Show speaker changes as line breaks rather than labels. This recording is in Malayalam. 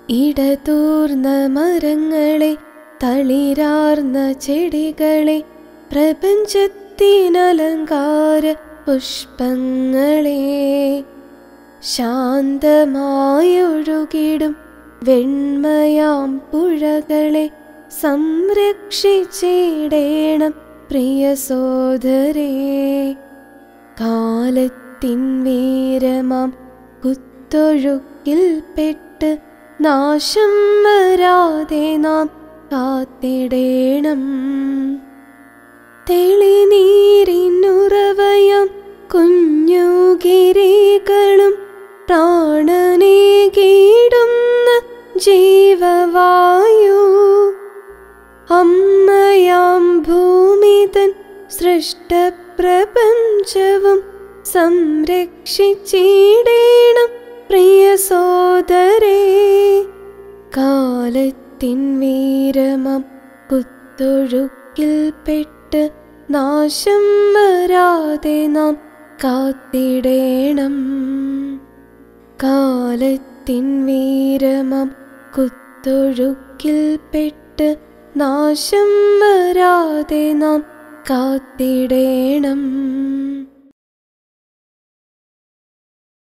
ഇടതൂർന്ന മരങ്ങളെ തളിരാർന്ന ചെടികളെ പ്രപഞ്ചത്തിനലങ്കാര പുഷ്പങ്ങളെ ശാന്തമായൊഴുകിടും വെണ്മയാം പുഴകളെ സംരക്ഷിച്ചിടേണം പ്രിയ സോദരേ കാലത്തിൻ വീരമാം കുത്തൊഴുക്കിൽപ്പെട്ട് നാശം വരാതെ നാം കാത്തിടേണം തെളിനീരിനുറവയം കുഞ്ഞുകിരികളും പ്രാണനെ കീടുന്ന ജീവവായു അമ്മയാം ഭൂമിതൻ സൃഷ്ടപ്രപഞ്ചവും സംരക്ഷിച്ചിടേണം പ്രിയ സോദരേ കാലത്തിൻ വീരമം കുത്തൊഴുക്കിൽപ്പെട്ട് നാശം വരാതെ നാം കാത്തിടേണം കാലത്തിൻ വീരമം കുത്തൊഴുക്കിൽപ്പെട്ട് നാശം വരാതെ നാം കാത്തിടേണം